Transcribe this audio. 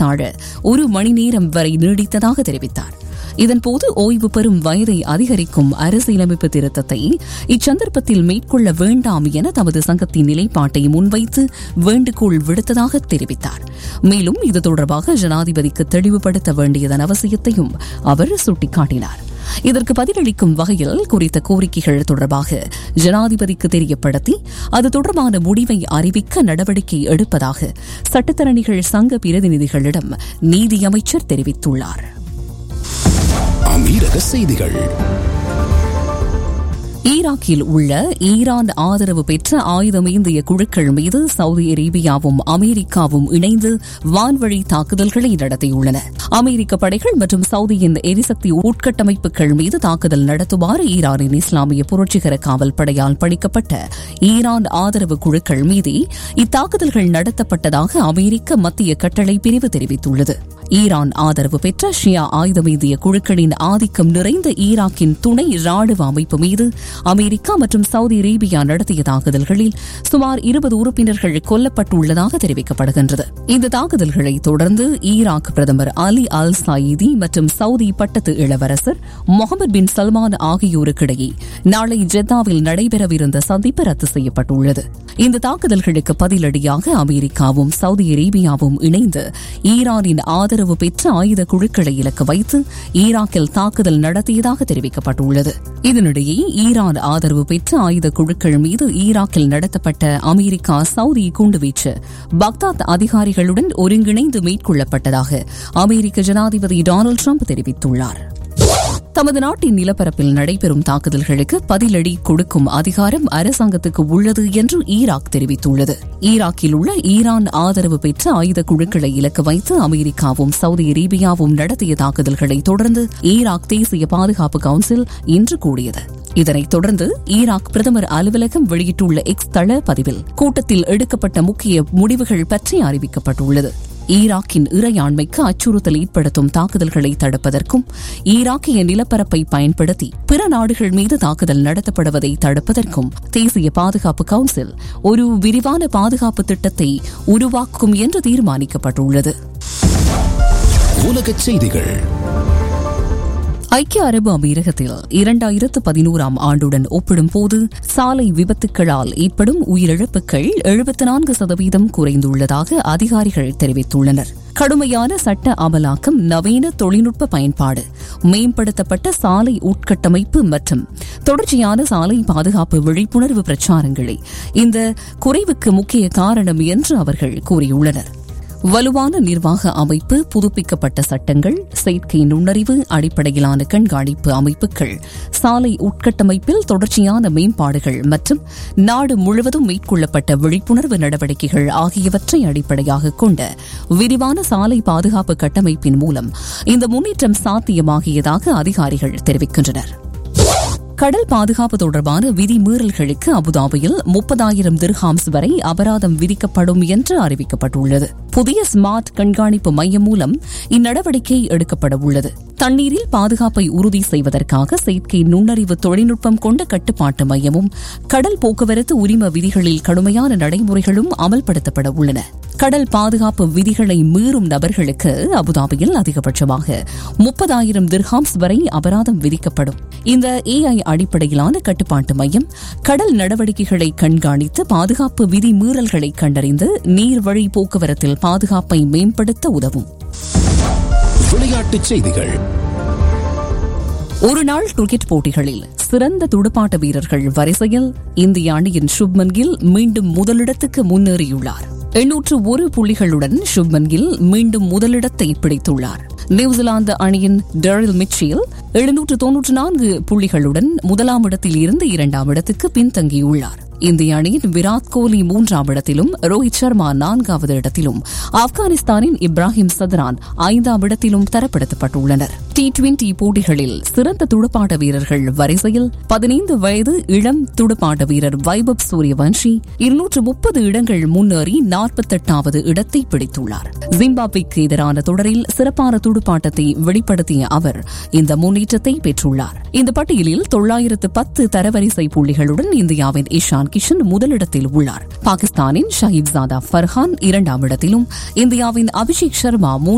ஏறத்தாழ ஒரு மணி நேரம் வரை நீடித்ததாக தெரிவித்தார் இதன்போது ஓய்வு பெறும் வயதை அதிகரிக்கும் அரசியலமைப்பு திருத்தத்தை இச்சந்தர்ப்பத்தில் மேற்கொள்ள வேண்டாம் என தமது சங்கத்தின் நிலைப்பாட்டை முன்வைத்து வேண்டுகோள் விடுத்ததாக தெரிவித்தார் மேலும் இது தொடர்பாக ஜனாதிபதிக்கு தெளிவுபடுத்த வேண்டியதன் அவசியத்தையும் அவர் சுட்டிக்காட்டினார் இதற்கு பதிலளிக்கும் வகையில் குறித்த கோரிக்கைகள் தொடர்பாக ஜனாதிபதிக்கு தெரியப்படுத்தி அது தொடர்பான முடிவை அறிவிக்க நடவடிக்கை எடுப்பதாக சட்டத்தரணிகள் சங்க பிரதிநிதிகளிடம் நீதியமைச்சர் தெரிவித்துள்ளார் அமீரக செய்திகள் ஈராக்கில் உள்ள ஈரான் ஆதரவு பெற்ற ஆயுதமேந்திய குழுக்கள் மீது சவுதி அரேபியாவும் அமெரிக்காவும் இணைந்து வான்வழி தாக்குதல்களை நடத்தியுள்ளன அமெரிக்க படைகள் மற்றும் சவுதியின் எரிசக்தி உட்கட்டமைப்புகள் மீது தாக்குதல் நடத்துமாறு ஈரானின் இஸ்லாமிய புரட்சிகர காவல் படையால் பணிக்கப்பட்ட ஈரான் ஆதரவு குழுக்கள் மீது இத்தாக்குதல்கள் நடத்தப்பட்டதாக அமெரிக்க மத்திய கட்டளை பிரிவு தெரிவித்துள்ளது ஈரான் ஆதரவு பெற்ற ஷியா ஆயுதமேந்திய குழுக்களின் ஆதிக்கம் நிறைந்த ஈராக்கின் துணை ராணுவ அமைப்பு மீது அமெரிக்கா மற்றும் சவுதி அரேபியா நடத்திய தாக்குதல்களில் சுமார் இருபது உறுப்பினர்கள் கொல்லப்பட்டுள்ளதாக தெரிவிக்கப்படுகின்றது இந்த தாக்குதல்களை தொடர்ந்து ஈராக் பிரதமர் அலி அல் சாயிதி மற்றும் சவுதி பட்டத்து இளவரசர் முகமது பின் சல்மான் ஆகியோருக்கிடையே நாளை ஜெத்தாவில் நடைபெறவிருந்த சந்திப்பு ரத்து செய்யப்பட்டுள்ளது இந்த தாக்குதல்களுக்கு பதிலடியாக அமெரிக்காவும் சவுதி அரேபியாவும் இணைந்து ஈரானின் ஆதரவு பெற்ற ஆயுத குழுக்களை இலக்கு வைத்து ஈராக்கில் தாக்குதல் நடத்தியதாக தெரிவிக்கப்பட்டுள்ளது இதனிடையே ஈரான் ஆதரவு பெற்ற ஆயுத குழுக்கள் மீது ஈராக்கில் நடத்தப்பட்ட அமெரிக்கா சவுதி குண்டுவீச்சு பக்தாத் அதிகாரிகளுடன் ஒருங்கிணைந்து மேற்கொள்ளப்பட்டதாக அமெரிக்க ஜனாதிபதி டொனால்டு ட்ரம்ப் தெரிவித்துள்ளார் தமது நாட்டின் நிலப்பரப்பில் நடைபெறும் தாக்குதல்களுக்கு பதிலடி கொடுக்கும் அதிகாரம் அரசாங்கத்துக்கு உள்ளது என்று ஈராக் தெரிவித்துள்ளது ஈராக்கில் உள்ள ஈரான் ஆதரவு பெற்ற ஆயுத குழுக்களை இலக்கு வைத்து அமெரிக்காவும் சவுதி அரேபியாவும் நடத்திய தாக்குதல்களை தொடர்ந்து ஈராக் தேசிய பாதுகாப்பு கவுன்சில் இன்று கூடியது இதனைத் தொடர்ந்து ஈராக் பிரதமர் அலுவலகம் வெளியிட்டுள்ள எக்ஸ் தள பதிவில் கூட்டத்தில் எடுக்கப்பட்ட முக்கிய முடிவுகள் பற்றி அறிவிக்கப்பட்டுள்ளது ஈராக்கின் இறையாண்மைக்கு அச்சுறுத்தல் ஏற்படுத்தும் தாக்குதல்களை தடுப்பதற்கும் ஈராக்கிய நிலப்பரப்பை பயன்படுத்தி பிற நாடுகள் மீது தாக்குதல் நடத்தப்படுவதை தடுப்பதற்கும் தேசிய பாதுகாப்பு கவுன்சில் ஒரு விரிவான பாதுகாப்பு திட்டத்தை உருவாக்கும் என்று தீர்மானிக்கப்பட்டுள்ளது உலகச் செய்திகள் ஐக்கிய அரபு அமீரகத்தில் இரண்டாயிரத்து பதினோராம் ஆண்டுடன் ஒப்பிடும்போது சாலை விபத்துக்களால் ஏற்படும் உயிரிழப்புகள் எழுபத்தி நான்கு சதவீதம் குறைந்துள்ளதாக அதிகாரிகள் தெரிவித்துள்ளனர் கடுமையான சட்ட அமலாக்கம் நவீன தொழில்நுட்ப பயன்பாடு மேம்படுத்தப்பட்ட சாலை உட்கட்டமைப்பு மற்றும் தொடர்ச்சியான சாலை பாதுகாப்பு விழிப்புணர்வு பிரச்சாரங்களே இந்த குறைவுக்கு முக்கிய காரணம் என்று அவர்கள் கூறியுள்ளனர் வலுவான நிர்வாக அமைப்பு புதுப்பிக்கப்பட்ட சட்டங்கள் செயற்கை நுண்ணறிவு அடிப்படையிலான கண்காணிப்பு அமைப்புகள் சாலை உட்கட்டமைப்பில் தொடர்ச்சியான மேம்பாடுகள் மற்றும் நாடு முழுவதும் மேற்கொள்ளப்பட்ட விழிப்புணர்வு நடவடிக்கைகள் ஆகியவற்றை அடிப்படையாக கொண்ட விரிவான சாலை பாதுகாப்பு கட்டமைப்பின் மூலம் இந்த முன்னேற்றம் சாத்தியமாகியதாக அதிகாரிகள் தெரிவிக்கின்றனர் கடல் பாதுகாப்பு தொடர்பான விதிமீறல்களுக்கு அபுதாபியில் முப்பதாயிரம் திர்ஹாம்ஸ் வரை அபராதம் விதிக்கப்படும் என்று அறிவிக்கப்பட்டுள்ளது புதிய ஸ்மார்ட் கண்காணிப்பு மையம் மூலம் இந்நடவடிக்கை எடுக்கப்பட உள்ளது தண்ணீரில் பாதுகாப்பை உறுதி செய்வதற்காக செயற்கை நுண்ணறிவு தொழில்நுட்பம் கொண்ட கட்டுப்பாட்டு மையமும் கடல் போக்குவரத்து உரிம விதிகளில் கடுமையான நடைமுறைகளும் அமல்படுத்தப்பட உள்ளன கடல் பாதுகாப்பு விதிகளை மீறும் நபர்களுக்கு அபுதாபியில் அதிகபட்சமாக முப்பதாயிரம் திர்ஹாம்ஸ் வரை அபராதம் விதிக்கப்படும் இந்த ஏஐ அடிப்படையிலான கட்டுப்பாட்டு மையம் கடல் நடவடிக்கைகளை கண்காணித்து பாதுகாப்பு விதி மீறல்களை கண்டறிந்து நீர்வழி போக்குவரத்தில் பாதுகாப்பை மேம்படுத்த உதவும் விளையாட்டுச் செய்திகள் ஒருநாள் கிரிக்கெட் போட்டிகளில் சிறந்த துடுப்பாட்ட வீரர்கள் வரிசையில் இந்திய அணியின் சுப்மன் கில் மீண்டும் முதலிடத்துக்கு முன்னேறியுள்ளார் எண்ணூற்று ஒரு புள்ளிகளுடன் சுப்மன் கில் மீண்டும் முதலிடத்தை பிடித்துள்ளார் நியூசிலாந்து அணியின் டெரில் மிச்சில் எழுநூற்று தொன்னூற்று நான்கு புள்ளிகளுடன் முதலாம் இடத்தில் இருந்து இரண்டாம் இடத்துக்கு பின்தங்கியுள்ளார் இந்திய அணியின் விராட் கோலி மூன்றாம் இடத்திலும் ரோஹித் சர்மா நான்காவது இடத்திலும் ஆப்கானிஸ்தானின் இப்ராஹிம் சத்ரான் ஐந்தாம் இடத்திலும் தரப்படுத்தப்பட்டுள்ளனர் டி டுவெண்டி போட்டிகளில் சிறந்த துடுப்பாட்ட வீரர்கள் வரிசையில் பதினைந்து வயது இளம் துடுப்பாட்ட வீரர் வைபவ் சூரியவன்ஷி இருநூற்று முப்பது இடங்கள் முன்னேறி நாற்பத்தெட்டாவது இடத்தை பிடித்துள்ளார் ஜிம்பாப்வேக்கு எதிரான தொடரில் சிறப்பான துடுப்பாட்டத்தை வெளிப்படுத்திய அவர் இந்த முன்னேற்றத்தை பெற்றுள்ளார் இந்த பட்டியலில் தொள்ளாயிரத்து பத்து தரவரிசை புள்ளிகளுடன் இந்தியாவின் இஷான் கிஷன் முதலிடத்தில் உள்ளார் பாகிஸ்தானின் ஷஹீத் ஜாதா ஃபர்ஹான் இரண்டாம் இடத்திலும் இந்தியாவின் அபிஷேக் சர்மா